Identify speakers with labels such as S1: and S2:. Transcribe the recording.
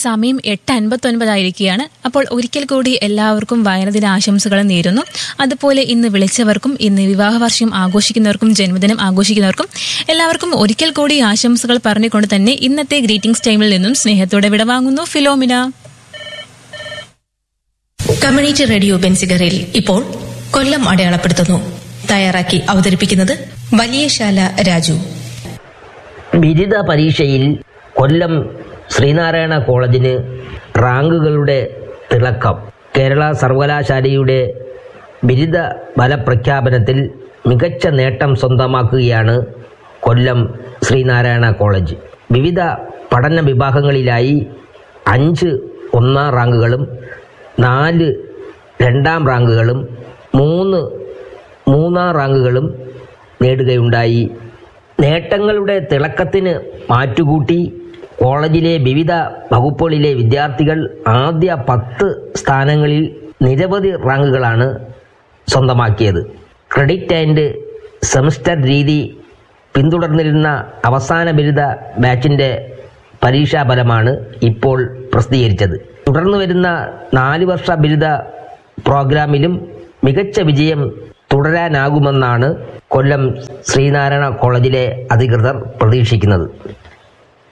S1: സമയം എട്ട് അൻപത്തൊൻപതായിരിക്കുകയാണ് അപ്പോൾ ഒരിക്കൽ കൂടി എല്ലാവർക്കും വായനദിന ആശംസകൾ നേരുന്നു അതുപോലെ ഇന്ന് വിളിച്ചവർക്കും ഇന്ന് വിവാഹ വർഷം ആഘോഷിക്കുന്നവർക്കും ജന്മദിനം ആഘോഷിക്കുന്നവർക്കും എല്ലാവർക്കും ഒരിക്കൽ കൂടി ആശംസകൾ പറഞ്ഞുകൊണ്ട് തന്നെ ഇന്നത്തെ ഗ്രീറ്റിംഗ്സ് ടൈമിൽ നിന്നും സ്നേഹത്തോടെ വിടവാങ്ങുന്നു ഫിലോമിന
S2: കമ്മ്യൂണിറ്റി റേഡിയോ ബെൻസിഗറിൽ ഇപ്പോൾ കൊല്ലം അടയാളപ്പെടുത്തുന്നു തയ്യാറാക്കി അവതരിപ്പിക്കുന്നത് വലിയശാല രാജു
S3: ബിരുദ പരീക്ഷയിൽ കൊല്ലം ശ്രീനാരായണ കോളേജിന് റാങ്കുകളുടെ തിളക്കം കേരള സർവകലാശാലയുടെ ബിരുദ ഫലപ്രഖ്യാപനത്തിൽ മികച്ച നേട്ടം സ്വന്തമാക്കുകയാണ് കൊല്ലം ശ്രീനാരായണ കോളേജ് വിവിധ പഠന വിഭാഗങ്ങളിലായി അഞ്ച് ഒന്നാം റാങ്കുകളും നാല് രണ്ടാം റാങ്കുകളും മൂന്ന് മൂന്നാം റാങ്കുകളും നേടുകയുണ്ടായി നേട്ടങ്ങളുടെ തിളക്കത്തിന് മാറ്റുകൂട്ടി കോളേജിലെ വിവിധ വകുപ്പുകളിലെ വിദ്യാർത്ഥികൾ ആദ്യ പത്ത് സ്ഥാനങ്ങളിൽ നിരവധി റാങ്കുകളാണ് സ്വന്തമാക്കിയത് ക്രെഡിറ്റ് ആൻഡ് സെമിസ്റ്റർ രീതി പിന്തുടർന്നിരുന്ന അവസാന ബിരുദ ബാച്ചിന്റെ പരീക്ഷാഫലമാണ് ഇപ്പോൾ പ്രസിദ്ധീകരിച്ചത് തുടർന്നു വരുന്ന നാല് വർഷ ബിരുദ പ്രോഗ്രാമിലും മികച്ച വിജയം തുടരാനാകുമെന്നാണ് കൊല്ലം ശ്രീനാരായണ കോളേജിലെ അധികൃതർ പ്രതീക്ഷിക്കുന്നത്